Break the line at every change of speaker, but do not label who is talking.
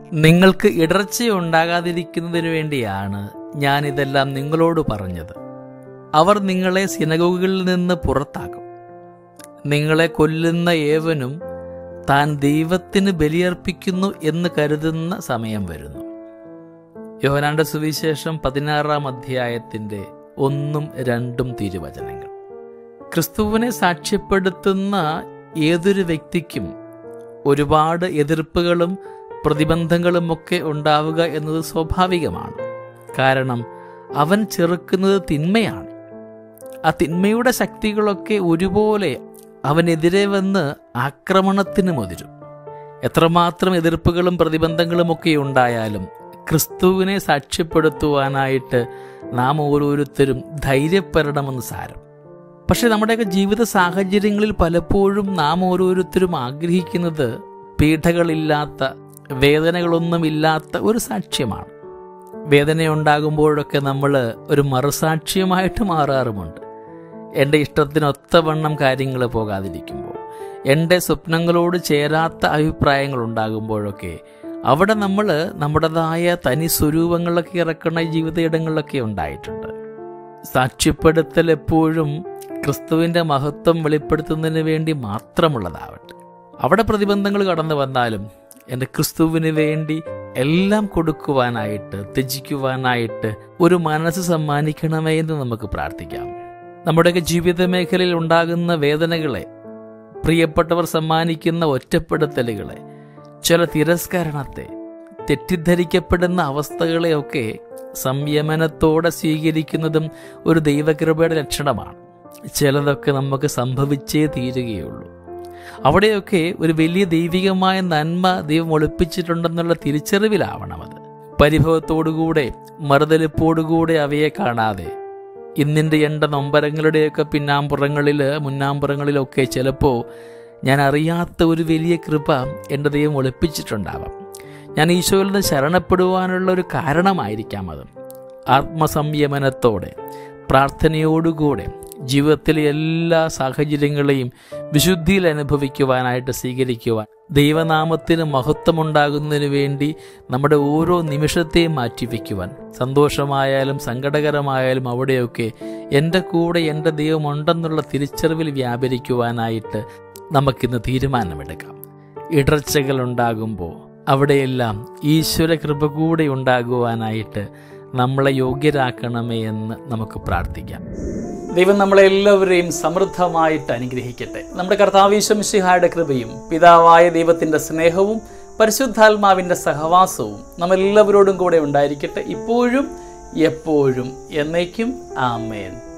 നിങ്ങൾക്ക് ഇടർച്ചയുണ്ടാകാതിരിക്കുന്നതിനു വേണ്ടിയാണ് ഞാൻ ഇതെല്ലാം നിങ്ങളോട് പറഞ്ഞത് അവർ നിങ്ങളെ സിനഗോഗുകളിൽ നിന്ന് പുറത്താക്കും നിങ്ങളെ കൊല്ലുന്ന ഏവനും താൻ ദൈവത്തിന് ബലിയർപ്പിക്കുന്നു എന്ന് കരുതുന്ന സമയം വരുന്നു യോഹനാന്റെ സുവിശേഷം പതിനാറാം അധ്യായത്തിന്റെ ഒന്നും രണ്ടും തിരുവചനങ്ങൾ ക്രിസ്തുവിനെ സാക്ഷ്യപ്പെടുത്തുന്ന ഏതൊരു വ്യക്തിക്കും ഒരുപാട് എതിർപ്പുകളും പ്രതിബന്ധങ്ങളുമൊക്കെ ഉണ്ടാവുക എന്നത് സ്വാഭാവികമാണ് കാരണം അവൻ ചെറുക്കുന്നത് തിന്മയാണ് ആ തിന്മയുടെ ശക്തികളൊക്കെ ഒരുപോലെ അവനെതിരെ വന്ന് ആക്രമണത്തിന് മുതിരും എത്രമാത്രം എതിർപ്പുകളും പ്രതിബന്ധങ്ങളും ഒക്കെ ഉണ്ടായാലും ക്രിസ്തുവിനെ സാക്ഷ്യപ്പെടുത്തുവാനായിട്ട് നാം ഓരോരുത്തരും ധൈര്യപ്പെടണമെന്ന് സാരം പക്ഷെ നമ്മുടെയൊക്കെ ജീവിത സാഹചര്യങ്ങളിൽ പലപ്പോഴും നാം ഓരോരുത്തരും ആഗ്രഹിക്കുന്നത് പീഡകളില്ലാത്ത വേദനകളൊന്നുമില്ലാത്ത ഒരു സാക്ഷ്യമാണ് വേദനയുണ്ടാകുമ്പോഴൊക്കെ നമ്മൾ ഒരു മറുസാക്ഷ്യമായിട്ട് മാറാറുമുണ്ട് എൻ്റെ ഇഷ്ടത്തിനൊത്തവണ്ണം കാര്യങ്ങൾ പോകാതിരിക്കുമ്പോൾ എൻ്റെ സ്വപ്നങ്ങളോട് ചേരാത്ത അഭിപ്രായങ്ങൾ ഉണ്ടാകുമ്പോഴൊക്കെ അവിടെ നമ്മൾ നമ്മുടേതായ തനി സ്വരൂപങ്ങളൊക്കെ ഇറക്കുന്ന ജീവിതയിടങ്ങളിലൊക്കെ ഉണ്ടായിട്ടുണ്ട് സാക്ഷ്യപ്പെടുത്തൽ എപ്പോഴും ക്രിസ്തുവിൻ്റെ മഹത്വം വെളിപ്പെടുത്തുന്നതിന് വേണ്ടി മാത്രമുള്ളതാവട്ടെ അവിടെ പ്രതിബന്ധങ്ങൾ കടന്നു വന്നാലും എൻ്റെ ക്രിസ്തുവിന് വേണ്ടി എല്ലാം കൊടുക്കുവാനായിട്ട് ത്യജിക്കുവാനായിട്ട് ഒരു മനസ്സ് സമ്മാനിക്കണമേ എന്ന് നമുക്ക് പ്രാർത്ഥിക്കാം നമ്മുടെയൊക്കെ ജീവിത മേഖലയിൽ ഉണ്ടാകുന്ന വേദനകളെ പ്രിയപ്പെട്ടവർ സമ്മാനിക്കുന്ന ഒറ്റപ്പെടുത്തലുകളെ ചില തിരസ്കരണത്തെ തെറ്റിദ്ധരിക്കപ്പെടുന്ന അവസ്ഥകളെയൊക്കെ സംയമനത്തോടെ സ്വീകരിക്കുന്നതും ഒരു ദൈവകൃപയുടെ ലക്ഷണമാണ് ചിലതൊക്കെ നമുക്ക് സംഭവിച്ചേ തീരുകയുള്ളൂ അവിടെയൊക്കെ ഒരു വലിയ ദൈവികമായ നന്മ ദൈവം ഒളിപ്പിച്ചിട്ടുണ്ടെന്നുള്ള തിരിച്ചറിവിലാവണം അത് പരിഭവത്തോടുകൂടെ മറുതലിപ്പോടുകൂടെ അവയെ കാണാതെ ഇന്നിൻ്റെ എണ്ട നൊമ്പരങ്ങളുടെയൊക്കെ പിന്നാമ്പുറങ്ങളിൽ മുന്നാമ്പുറങ്ങളിലൊക്കെ ചിലപ്പോൾ ഞാൻ അറിയാത്ത ഒരു വലിയ കൃപ എൻ്റെ ദൈവം ഒളിപ്പിച്ചിട്ടുണ്ടാവാം ഞാൻ ഈശോയിൽ നിന്ന് ശരണപ്പെടുവാനുള്ള ഒരു കാരണമായിരിക്കാം അത് ആത്മസംയമനത്തോടെ പ്രാർത്ഥനയോടുകൂടെ ജീവിതത്തിലെ എല്ലാ സാഹചര്യങ്ങളെയും വിശുദ്ധിയിൽ അനുഭവിക്കുവാനായിട്ട് സ്വീകരിക്കുവാൻ ദൈവനാമത്തിന് മഹത്വമുണ്ടാകുന്നതിന് വേണ്ടി നമ്മുടെ ഓരോ നിമിഷത്തെയും മാറ്റിവെക്കുവാൻ സന്തോഷമായാലും സങ്കടകരമായാലും അവിടെയൊക്കെ എൻ്റെ കൂടെ എൻ്റെ ദൈവമുണ്ടെന്നുള്ള തിരിച്ചറിവിൽ വ്യാപരിക്കുവാനായിട്ട് നമുക്കിന്ന് തീരുമാനമെടുക്കാം ഇടർച്ചകൾ ഉണ്ടാകുമ്പോൾ അവിടെയെല്ലാം ഈശ്വര കൃപ കൂടെ ഉണ്ടാകുവാനായിട്ട് നമ്മളെ യോഗ്യരാക്കണമേ എന്ന് നമുക്ക് പ്രാർത്ഥിക്കാം ദൈവം നമ്മളെല്ലാവരെയും സമൃദ്ധമായിട്ട് അനുഗ്രഹിക്കട്ടെ നമ്മുടെ കർത്താവീശംശിഹായുടെ കൃപയും പിതാവായ ദൈവത്തിൻ്റെ സ്നേഹവും പരിശുദ്ധാത്മാവിൻ്റെ സഹവാസവും നമ്മളെല്ലാവരോടും കൂടെ ഉണ്ടായിരിക്കട്ടെ ഇപ്പോഴും എപ്പോഴും എന്നേക്കും ആമേൻ